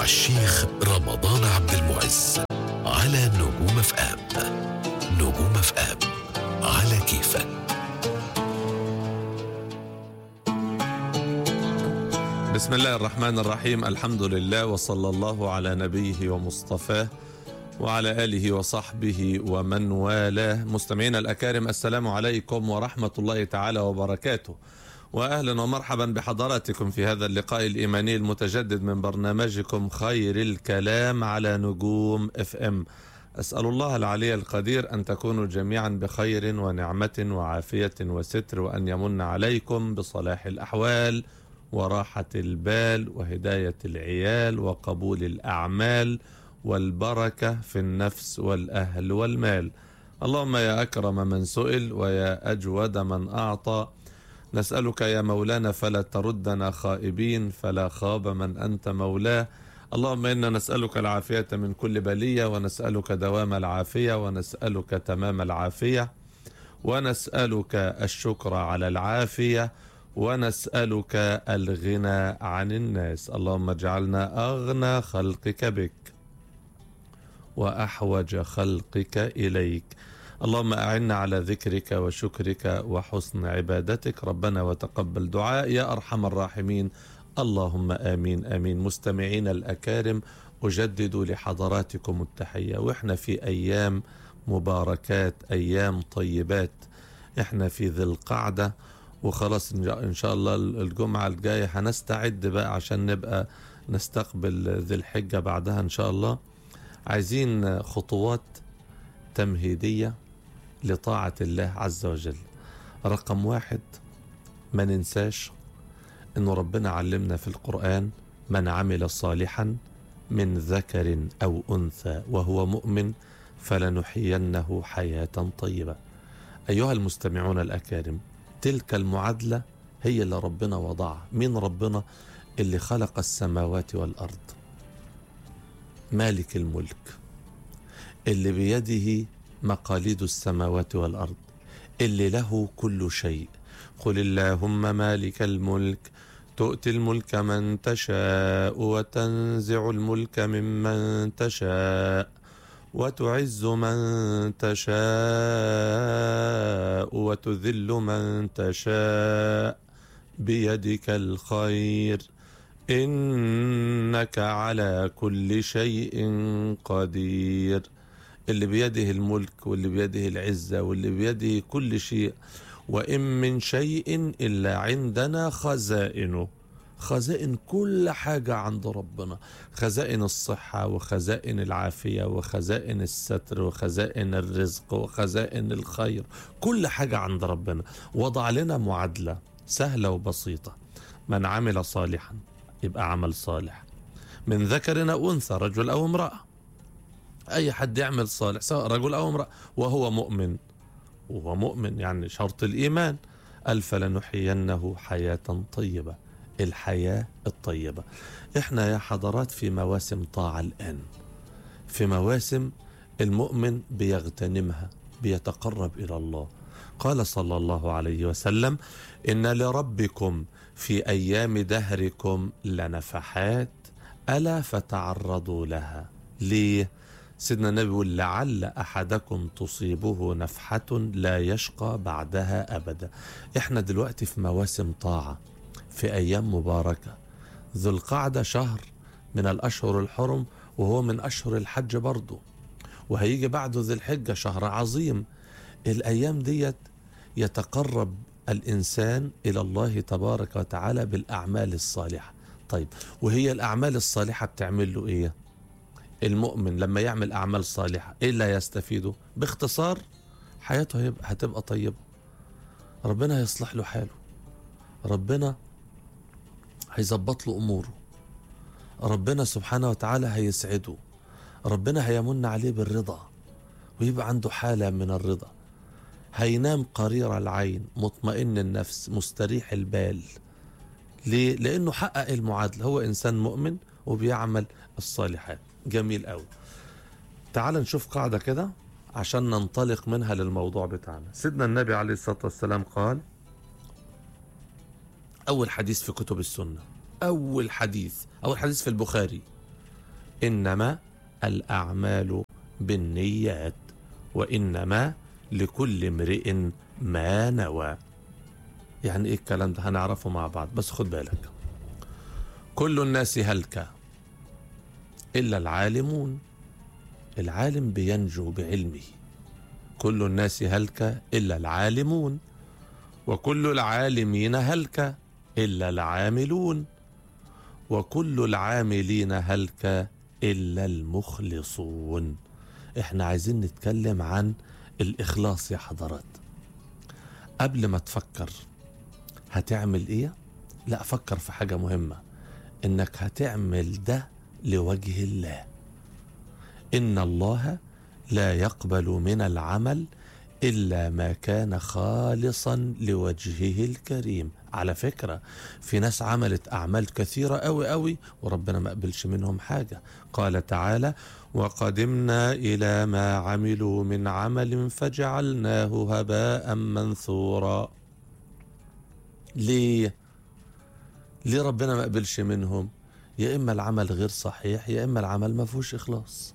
الشيخ رمضان عبد المعز على نجوم اف ام نجوم اف ام على كيفك بسم الله الرحمن الرحيم الحمد لله وصلى الله على نبيه ومصطفاه وعلى آله وصحبه ومن والاه مستمعينا الأكارم السلام عليكم ورحمة الله تعالى وبركاته وأهلا ومرحبا بحضراتكم في هذا اللقاء الإيماني المتجدد من برنامجكم خير الكلام على نجوم اف ام أسأل الله العلي القدير أن تكونوا جميعا بخير ونعمة وعافية وستر وأن يمن عليكم بصلاح الأحوال وراحة البال وهداية العيال وقبول الأعمال والبركة في النفس والأهل والمال اللهم يا أكرم من سئل ويا أجود من أعطى نسألك يا مولانا فلا تردنا خائبين فلا خاب من أنت مولاه اللهم إنا نسألك العافية من كل بلية ونسألك دوام العافية ونسألك تمام العافية ونسألك الشكر على العافية ونسألك الغنى عن الناس اللهم اجعلنا أغنى خلقك بك وأحوج خلقك إليك اللهم أعنا على ذكرك وشكرك وحسن عبادتك ربنا وتقبل دعاء يا أرحم الراحمين اللهم آمين آمين مستمعين الأكارم أجدد لحضراتكم التحية وإحنا في أيام مباركات أيام طيبات إحنا في ذي القعدة وخلاص إن شاء الله الجمعة الجاية هنستعد بقى عشان نبقى نستقبل ذي الحجة بعدها إن شاء الله عايزين خطوات تمهيدية لطاعة الله عز وجل رقم واحد ما ننساش انه ربنا علمنا في القرآن من عمل صالحا من ذكر او انثى وهو مؤمن فلنحيينه حياة طيبة ايها المستمعون الاكارم تلك المعادلة هي اللي ربنا وضعها مين ربنا اللي خلق السماوات والارض مالك الملك اللي بيده مقاليد السماوات والارض اللي له كل شيء قل اللهم مالك الملك تؤتي الملك من تشاء وتنزع الملك ممن تشاء وتعز من تشاء وتذل من تشاء بيدك الخير انك على كل شيء قدير اللي بيده الملك واللي بيده العزه واللي بيده كل شيء وان من شيء الا عندنا خزائنه خزائن كل حاجة عند ربنا خزائن الصحة وخزائن العافية وخزائن الستر وخزائن الرزق وخزائن الخير كل حاجة عند ربنا وضع لنا معادلة سهلة وبسيطة من عمل صالحا يبقى عمل صالح من ذكر أو أنثى رجل أو امرأة أي حد يعمل صالح سواء رجل أو امرأة وهو مؤمن وهو مؤمن يعني شرط الإيمان قال فلنحيينه حياة طيبة الحياة الطيبة احنا يا حضرات في مواسم طاعة الآن في مواسم المؤمن بيغتنمها بيتقرب إلى الله قال صلى الله عليه وسلم إن لربكم في أيام دهركم لنفحات ألا فتعرضوا لها ليه سيدنا النبي يقول لعل أحدكم تصيبه نفحة لا يشقى بعدها أبدا احنا دلوقتي في مواسم طاعة في أيام مباركة ذو القعدة شهر من الأشهر الحرم وهو من أشهر الحج برضه وهيجي بعده ذي الحجة شهر عظيم الأيام ديت يتقرب الإنسان إلى الله تبارك وتعالى بالأعمال الصالحة طيب وهي الأعمال الصالحة بتعمل له إيه المؤمن لما يعمل أعمال صالحة إيه اللي يستفيده باختصار حياته هتبقى طيبة ربنا هيصلح له حاله ربنا هيظبط له أموره ربنا سبحانه وتعالى هيسعده ربنا هيمن عليه بالرضا ويبقى عنده حالة من الرضا هينام قرير العين مطمئن النفس مستريح البال ليه؟ لأنه حقق المعادلة هو إنسان مؤمن وبيعمل الصالحات جميل قوي تعال نشوف قاعدة كده عشان ننطلق منها للموضوع بتاعنا سيدنا النبي عليه الصلاة والسلام قال أول حديث في كتب السنة أول حديث أول حديث في البخاري إنما الأعمال بالنيات وإنما لكل امرئ ما نوى يعني إيه الكلام ده هنعرفه مع بعض بس خد بالك كل الناس هلك إلا العالمون العالم بينجو بعلمه كل الناس هلك إلا العالمون وكل العالمين هلك إلا العاملون وكل العاملين هلك إلا المخلصون احنا عايزين نتكلم عن الإخلاص يا حضرات قبل ما تفكر هتعمل ايه لا فكر في حاجة مهمة انك هتعمل ده لوجه الله ان الله لا يقبل من العمل الا ما كان خالصا لوجهه الكريم على فكرة في ناس عملت اعمال كثيرة قوي قوي وربنا ما قبلش منهم حاجة قال تعالى وقدمنا الى ما عملوا من عمل فجعلناه هباء منثورا ليه ليه ربنا ما قبلش منهم يا اما العمل غير صحيح يا اما العمل ما فيهوش اخلاص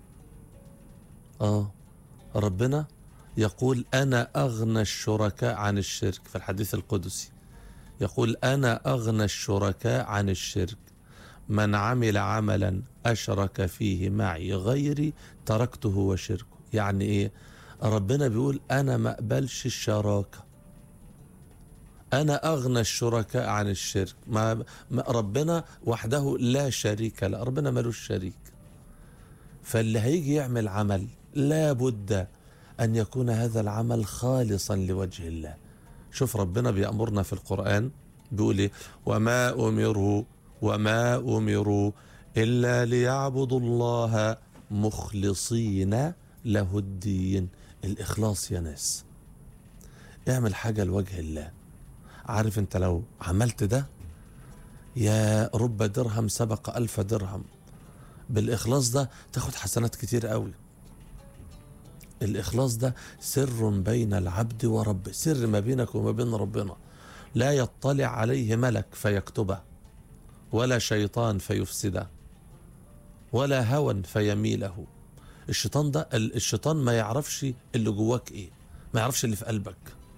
اه ربنا يقول انا اغنى الشركاء عن الشرك في الحديث القدسي يقول انا اغنى الشركاء عن الشرك من عمل عملا اشرك فيه معي غيري تركته وشركه يعني ايه ربنا بيقول انا ما اقبلش الشراكه انا اغنى الشركاء عن الشرك ما ما ربنا وحده لا شريك له ربنا ملوش شريك فاللي هيجي يعمل عمل لا بد ان يكون هذا العمل خالصا لوجه الله شوف ربنا بيأمرنا في القرآن بيقول ايه وما أمروا وما أمروا إلا ليعبدوا الله مخلصين له الدين الإخلاص يا ناس اعمل حاجة لوجه الله عارف انت لو عملت ده يا رب درهم سبق ألف درهم بالإخلاص ده تاخد حسنات كتير قوي الإخلاص ده سر بين العبد وربه سر ما بينك وما بين ربنا لا يطلع عليه ملك فيكتبه ولا شيطان فيفسده ولا هوى فيميله الشيطان ده الشيطان ما يعرفش اللي جواك ايه ما يعرفش اللي في قلبك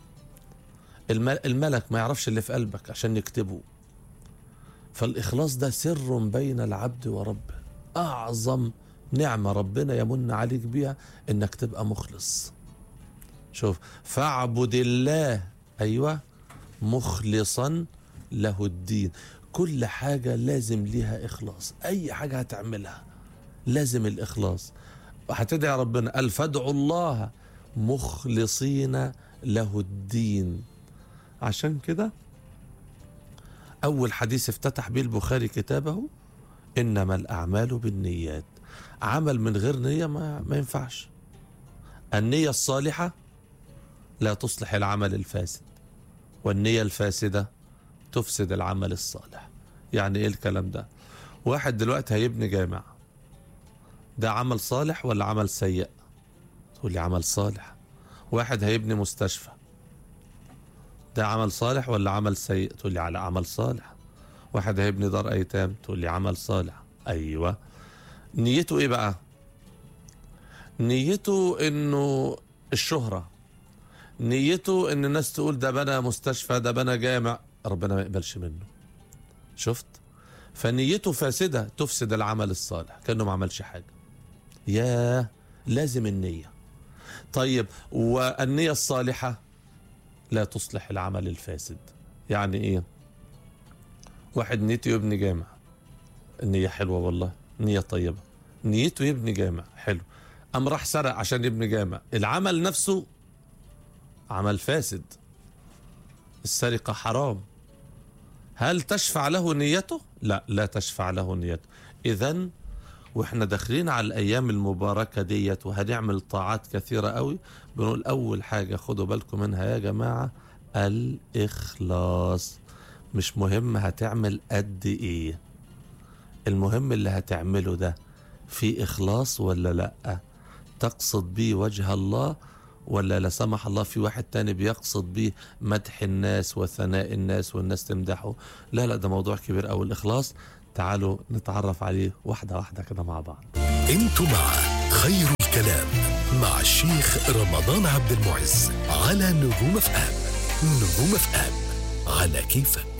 الملك ما يعرفش اللي في قلبك عشان يكتبه فالإخلاص ده سر بين العبد وربه أعظم نعمة ربنا يمن عليك بيها إنك تبقى مخلص شوف فاعبد الله أيوة مخلصا له الدين كل حاجة لازم ليها إخلاص أي حاجة هتعملها لازم الإخلاص هتدعي ربنا قال فادعوا الله مخلصين له الدين عشان كده أول حديث افتتح به البخاري كتابه إنما الأعمال بالنيات عمل من غير نية ما, ما ينفعش النية الصالحة لا تصلح العمل الفاسد والنية الفاسدة تفسد العمل الصالح يعني ايه الكلام ده واحد دلوقتي هيبني جامع ده عمل صالح ولا عمل سيء تقول لي عمل صالح واحد هيبني مستشفى ده عمل صالح ولا عمل سيء تقول لي على عمل صالح واحد هيبني دار ايتام تقول لي عمل صالح ايوه نيته ايه بقى نيته انه الشهرة نيته ان الناس تقول ده بنى مستشفى ده بنى جامع ربنا ما يقبلش منه شفت فنيته فاسدة تفسد العمل الصالح كأنه ما عملش حاجة يا لازم النية طيب والنية الصالحة لا تصلح العمل الفاسد يعني ايه واحد نيته يبني جامع النية حلوة والله نية طيبة نيته يبني جامع حلو أم راح سرق عشان يبني جامع العمل نفسه عمل فاسد السرقة حرام هل تشفع له نيته؟ لا لا تشفع له نيته إذا واحنا داخلين على الأيام المباركة ديت وهنعمل طاعات كثيرة قوي بنقول أول حاجة خدوا بالكم منها يا جماعة الإخلاص مش مهم هتعمل قد إيه المهم اللي هتعمله ده في إخلاص ولا لأ تقصد بيه وجه الله ولا لا سمح الله في واحد تاني بيقصد بيه مدح الناس وثناء الناس والناس تمدحه لا لا ده موضوع كبير أوي الإخلاص تعالوا نتعرف عليه واحدة واحدة كده مع بعض انتوا مع خير الكلام مع الشيخ رمضان عبد المعز على نجوم اف ام نجوم اف ام على كيفك